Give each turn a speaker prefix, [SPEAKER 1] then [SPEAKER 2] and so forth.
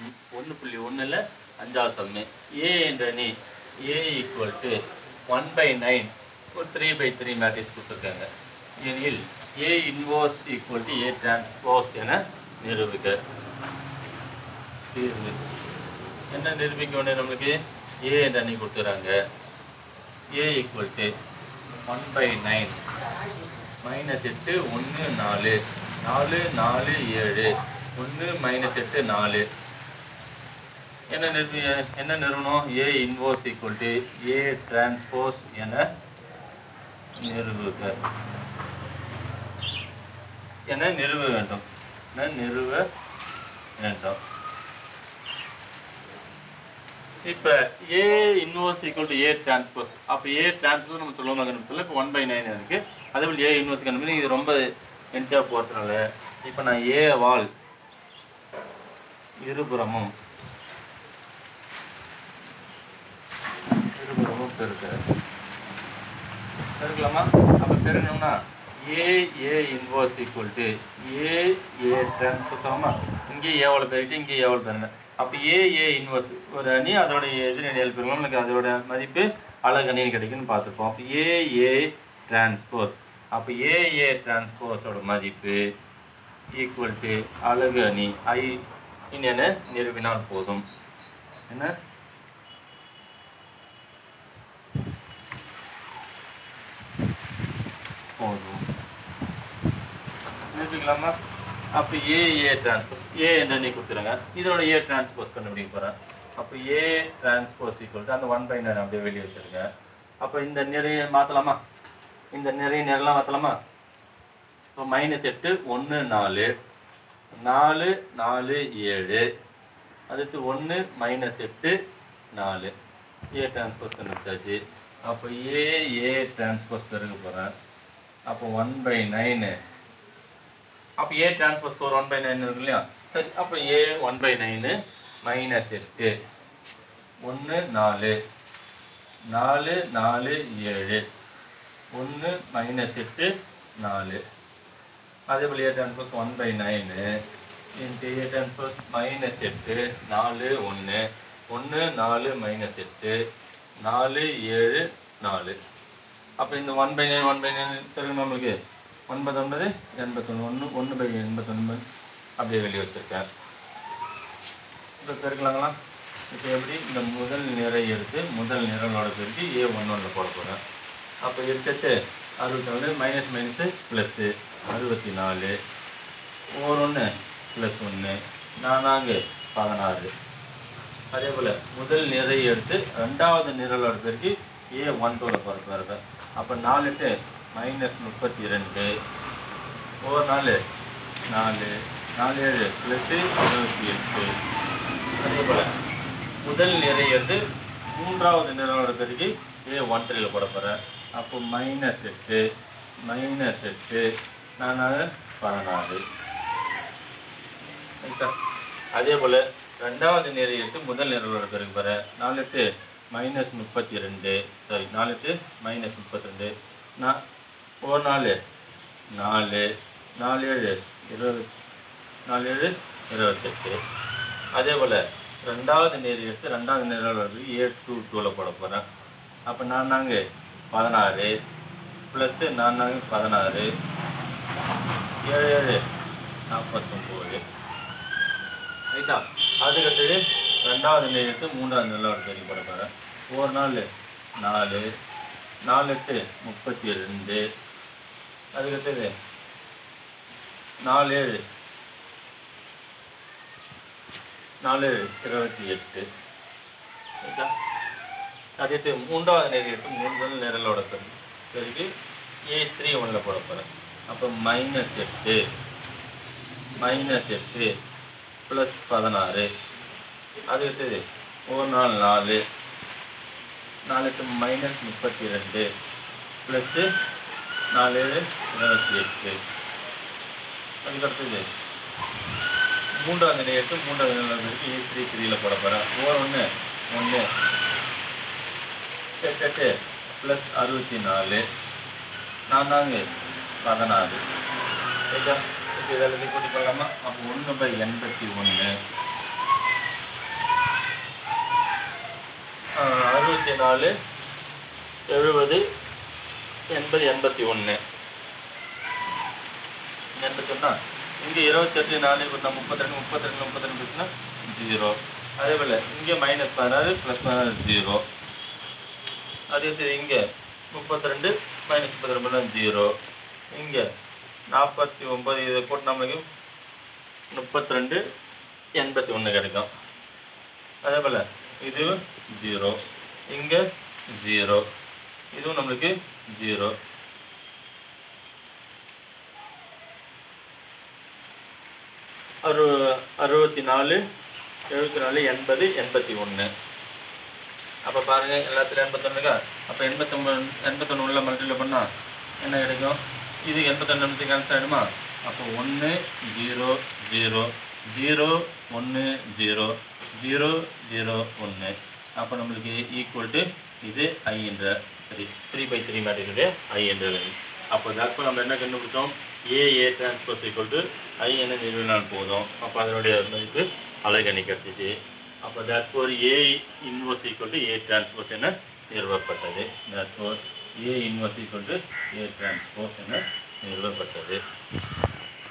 [SPEAKER 1] ஒன்று புள்ளி ஒன்றில் அஞ்சாவது சம்மு ஏ என்ற அணி A equal to one by nine ஒரு த்ரீ பை த்ரீ மேட்ரிக்ஸ் கொடுத்துருக்காங்க எனில் A inverse equal to A transpose என நிரூபிக்க தீர்வு என்ன நிரூபிக்க வேண்டிய நம்மளுக்கு ஏ என்ற அணி கொடுத்துறாங்க A equal to one by nine minus எட்டு ஒன்று நாலு நாலு நாலு ஏழு ஒன்று மைனஸ் எட்டு நாலு என்ன நிறுவி என்ன நிறுவனம் A inverse equal to A transpose என நிறுவுக என நிறுவ வேண்டும் என நிறுவ வேண்டும் இப்போ A inverse equal to A transpose அப்போ ஏ டிரான்ஸ்போஸ் நம்ம சொல்லுவோம் கண்டுபிடிச்சல இப்போ ஒன் பை நைன் இருக்கு அதே போல் ஏ இன்வர்ஸ் கண்டுபிடி இது ரொம்ப என்ஜாய் போகிறதுனால இப்போ நான் ஏ வால் இருபுறமும் இருபுறமும் பெருக்கிறேன் பெருக்கலாமா அப்போ பெருக்கணும்னா A A inverse equal to A A transpose ஆகுமா இங்கே ஏவல் பெருக்கிட்டு இங்கே ஏவல் பெருங்க அப்போ ஏ ஏ இன்வர்ஸ் ஒரு அணி அதோட எதிரணியல் பெருங்களும் நமக்கு அதோட மதிப்பு அழகு அணியில் கிடைக்குன்னு பார்த்துருப்போம் அப்போ ஏ ஏ டிரான்ஸ்போஸ் அப்போ ஏ ஏ டிரான்ஸ்போஸோட மதிப்பு ஈக்குவல் டு அழகு அணி ஐ என நிறுவினால் போதும் என்ன போதும் நிறுத்திக்கலாமா அப்போ ஏ ஏ டிரான்ஸ்போஸ் ஏ என்ற நீ கொடுத்துருங்க இதோட ஏ டிரான்ஸ்போஸ் கண்டுபிடிக்க போகிறேன் அப்போ ஏ டிரான்ஸ்போஸ் ஈக்குவல் அந்த ஒன் பை நைன் அப்படியே வெளியே வச்சிருங்க அப்போ இந்த நிறைய மாற்றலாமா இந்த நிறைய நிறலாம் மாற்றலாமா இப்போ மைனஸ் எட்டு ஒன்று நாலு நாலு நாலு ஏழு அடுத்து ஒன்று மைனஸ் எட்டு நாலு ஏ டிரான்ஸ்போஸ் கண்டுபிடிச்சாச்சு அப்போ ஏ ஏ டிரான்ஸ்போஸ் பெருக போகிறேன் அப்போ ஒன் பை நைனு அப்போ A transpose four one by nine இருக்கு இல்லையா சரி அப்போ A one by nine minus எட்டு ஒன்று நாலு நாலு நாலு ஏழு ஒன்று மைனஸ் எட்டு நாலு அதே போல் A transpose one by nine into A transpose minus எட்டு நாலு ஒன்று ஒன்று நாலு மைனஸ் எட்டு நாலு ஏழு நாலு அப்போ இந்த one by nine one by nine தெரியும் நம்மளுக்கு ஒன்பது ஒன்பது எண்பத்தொன்று ஒன்று ஒன்று பை எண்பத்தொன்பது அப்படியே வெளியே வச்சுருக்கேன் இப்போ பெருக்கலாங்களா இப்போ எப்படி இந்த முதல் நிறை எடுத்து முதல் நிரலோட பெருக்கி ஏ ஒன் ஒன்றில் போட போகிறேன் அப்போ இருக்கட்டு அறுபத்தி நாலு மைனஸ் மைனஸு ப்ளஸ்ஸு அறுபத்தி நாலு ஓர் ஒன்று ப்ளஸ் ஒன்று நானாங்கு பதினாறு அதே போல் முதல் நிறை எடுத்து ரெண்டாவது நிரலோட பெருக்கி ஏ ஒன் டூவில் போகிற பாருங்க அப்போ நாலு எட்டு மைனஸ் முப்பத்தி ரெண்டு ஒரு நாலு நாலு நாலு ஏழு ப்ளஸ்ஸு இருபத்தி எட்டு அதே போல் முதல் நிறை எடுத்து மூன்றாவது நிரலோட பெருக்கி ஏ ஒன் த்ரீல போட போகிறேன் அப்போ மைனஸ் எட்டு மைனஸ் எட்டு நானாக பதினாறு ரைட்டா? அதே போல் ரெண்டாவது நிறை எடுத்து முதல் நிரலோட பெருக்கு பாரு நாலு எட்டு மைனஸ் முப்பத்தி ரெண்டு சாரி நாலு எட்டு மைனஸ் முப்பத்தி ரெண்டு நான் ஒரு நாலு நாலு நாலு ஏழு இருபது நாலு ஏழு இருபத்தெட்டு அதே போல் ரெண்டாவது நேர் எடுத்து ரெண்டாவது நேரோட ஏ டூ டூவில் போட போகிறேன் அப்போ நான் நாங்க பதினாறு ப்ளஸ்ஸு நான் நாங்க பதினாறு ஏழு ஏழு நாற்பத்தொம்போது ரைட்டா அதுக்கடுத்தது ரெண்டாவது நெல் எடுத்து மூன்றாவது நெல்லோட பெரிய போட போகிறேன் ஒரு நாள் நாலு நாலு எட்டு முப்பத்தி ரெண்டு அதுக்கடுத்தது நாலு ஏழு நாலு ஏழு இருபத்தி எட்டு ரைட்டா அடுத்து மூன்றாவது நெல் எடுத்து மூன்று நிரலோட பெரு பெருகி ஏ த்ரீ ஒன்றில் போட போகிறேன் அப்போ மைனஸ் எட்டு மைனஸ் எட்டு ப்ளஸ் பதினாறு அது அடுத்தது ஒரு நாள் நாலு நாலுக்கு மைனஸ் முப்பத்தி ரெண்டு ப்ளஸ்ஸு நாலு ஏழு இருபத்தி எட்டு அதுக்கு அடுத்தது மூன்றாவது நிலை எடுத்து மூன்றாவது நிலை இருக்கு ஏ த்ரீ த்ரீல போட போகிறேன் ஓர் ஒன்று ஒன்று எட்டு எட்டு ப்ளஸ் அறுபத்தி நாலு நான் தாங்க பதினாறு சரியா இப்போ இதெல்லாம் கூட்டி போடலாமா அப்போ ஒன்று பை எண்பத்தி ஒன்று நாலு எழுபது எண்பது எண்பத்தி ஒன்று எண்பத்தி ஒன்றா இங்கே இருபத்தெட்டு நாலு இப்போ முப்பத்தி ரெண்டு முப்பத்தி ரெண்டு முப்பத்தி ரெண்டு இருக்குன்னா ஜீரோ அதே போல் இங்கே மைனஸ் பதினாறு ப்ளஸ் பதினாறு ஜீரோ அதே சரி இங்கே முப்பத்தி ரெண்டு மைனஸ் முப்பத்தி ரெண்டு ஜீரோ இங்கே நாற்பத்தி ஒம்பது இதை போட்டு நம்மளுக்கு முப்பத்தி ரெண்டு எண்பத்தி ஒன்று கிடைக்கும் அதே போல் இது ஜீரோ இங்கே ஜீரோ இதுவும் நம்மளுக்கு ஜீரோ அறு அறுபத்தி நாலு எழுபத்தி நாலு எண்பது எண்பத்தி ஒன்று அப்போ பாருங்கள் எல்லாத்துலையும் எண்பத்தொன்னுக்கா அப்போ எண்பத்தொம்பது எண்பத்தொன்று உள்ள மல்டியில் பண்ணால் என்ன கிடைக்கும் இது எண்பத்தொன்று எண்பத்தி கேன்சல் ஆகிடுமா அப்போ ஒன்று ஜீரோ ஜீரோ ஜீரோ ஒன்று ஜீரோ ஜீரோ ஜீரோ ஒன்று அப்போ நம்மளுக்கு ஈக்குவல் டு இது ஐ என்ற த்ரீ த்ரீ பை த்ரீ மேட்ரிக்ஸுடைய ஐ என்ற வேல்யூ அப்போ தற்போ நம்ம என்ன கண்டுபிடிச்சோம் A A transpose equal to I என்ன நிறுவினால் போதும் அப்போ அதனுடைய மதிப்பு அலைகணி கிடச்சிச்சு அப்போ தற்போர் A inverse equal to A transpose என நிறுவப்பட்டது தற்போர் A inverse equal to A transpose என நிறுவப்பட்டது